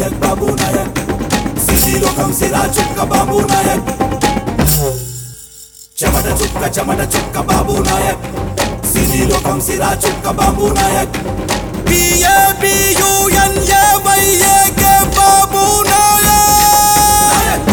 Naik Babu Naik CC లోకం సిరా చుక్క బాబు నాయక్ చెమట చుక్క చెమట చుక్క బాబు నాయక్ సిసి లోకం సిరా చుక్క బాబు నాయక్ బిఏబియుఎన్ఏవైఏకే బాబు నాయక్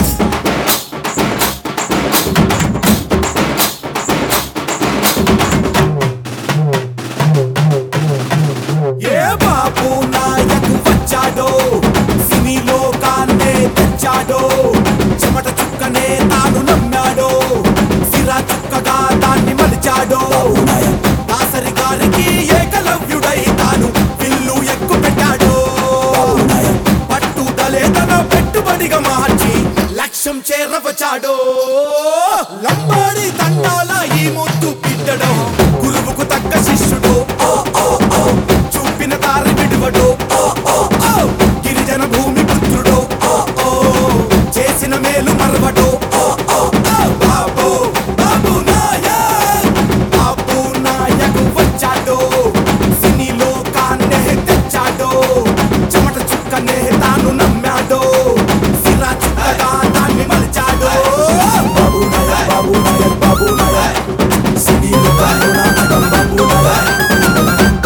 ఏ బాబు నాయక్ వచ్చాడో సినీ లోకాన్నే తెచ్చాడో చెమట చుక్కనే తాను నమ్మాడో సిరా చుక్కగా దాన్ని మలిచాడో దాసరి గారికి ఏకలవ్యుడై తాను విల్లు ఎక్కు పెట్టాడో పట్టుదలే తన పెట్టుబడిగా మార్చి లక్ష్యం చేరవచాడో లంబాడి తండాల ఈ ముద్దు బిడ్డడో గురువుకు తగ్గ శిష్యుడు ఓ ఓ ఓ చూపిన దారి విడువడు ఓ ఓ ఓ గిరిజన భూమి పుత్రుడు ఓ ఓ చేసిన మేలు మరవడు ఓ ఓ ఓ బాబు బాబు నాయక్ బాబు నాయక్ వచ్చాడు సినీ లోకాన్నే తెచ్చాడు చెమట చుక్కనే తాను నమ్మాడు సిరా చుక్కగా దాన్ని మలిచాడు బాబు నాయక్ బాబు నాయక్ బాబు నాయక్ సినీ లోకాల్లో నా నగం బాబు నాయక్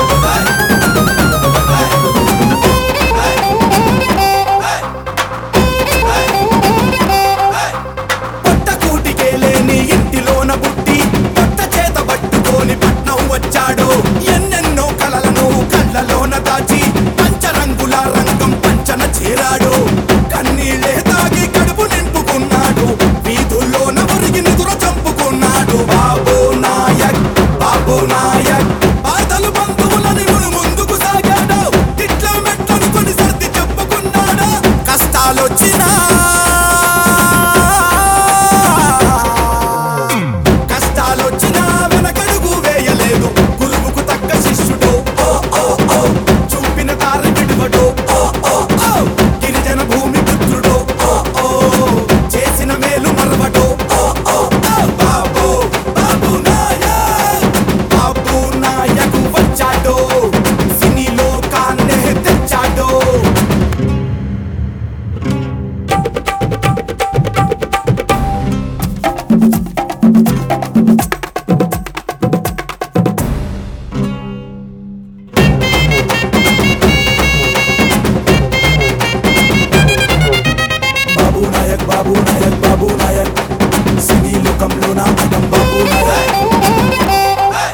పొట్ట కూటికే లేని ఇంటిలోన పుట్టి పొట్ట చేత పట్టుకొని పట్నం వచ్చాడు ఎన్నెన్నో కలలను కళ్ళలోన దాచి పంచరంగుల రంగం పంచన చేరాడు కన్నీళ్ళే తాగి కడుపు నింపుకున్నాడు వీధుల్లోన ఒరిగి నిదుర చంపుకున్నాడు బాబు నాయక్ బాబు నాయక్ బాధలు బంధువులని మును ముందుకు సాగాడు ఇట్ల మెట్లను కొని సర్ది చెప్పుకున్నాడు కష్టాలొచ్చినా కష్టాలొచ్చినా వెనకడుగు వేయలేదు గురువుకు తగ్గ శిష్యుడు ఓ ఓ ఓ చూపిన దారి విడువడు ఓ ఓ ఓ గిరిజన భూమి పుత్రుడు ఓ ఓ చేసిన మేలు మరవడు ఓ ఓ ఓ బాబు బాబు నాయక్ బాబు నాయకు వచ్చాడు సినీ లోకాన్నే తెచ్చాడు బాబు నాయక్ బాబు నాయక్ బాబు నాయక్ సినీ లోకంలో నా మతం బాబు నాయక్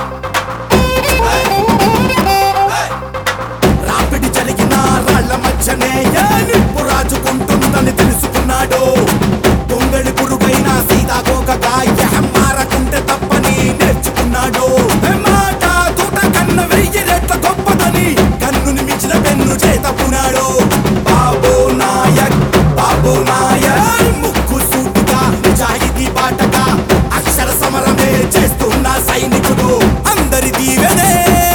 రాపిడి జరిగిన రాళ్ల మధ్యనే ఏ నిప్పు రాజుకుంటుందని తెలుసుకున్నాడు దొంగడి పురుగైన సీతాకోకగా ఎహం మారకుంటే తప్పని నేర్చుకున్నాడు ఏ మాట తూట కన్న వెయ్యి రెట్ల గొప్పదని కన్నుని మించిన పెన్ను చేతపునాడు బాబు నాయక్ బాబు నాయక్ ముక్కు సూటుగా నిజాయితీ బాటగా అక్షర సమరమే చేస్తున్న సైనికుడు అందరి దీవెనే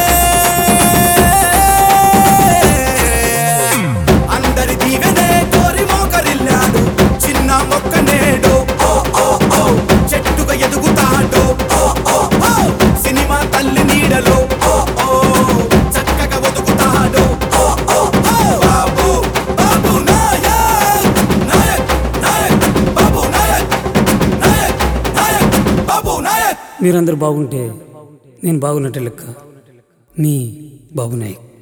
అందరి దీవెనే కోరి మోకరిల్లాడు చిన్న మొక్క నేడు ఓ ఓ ఓ చెట్టుగా ఎదుగుతాడు ఓ ఓ ఓ సినిమా తల్లి నీడలో ఓ ఓ చక్కగా ఒదుగుతాడు ఓ ఓ ఓ బాబు బాబు నాయక్ నాయక్ నాయక్ బాబు నాయక్ నాయక్ నాయక్ బాబు నాయక్ మీరందరూ బాగుంటే నేను బాగున్నట్టే లెక్క మీ బాబు నాయక్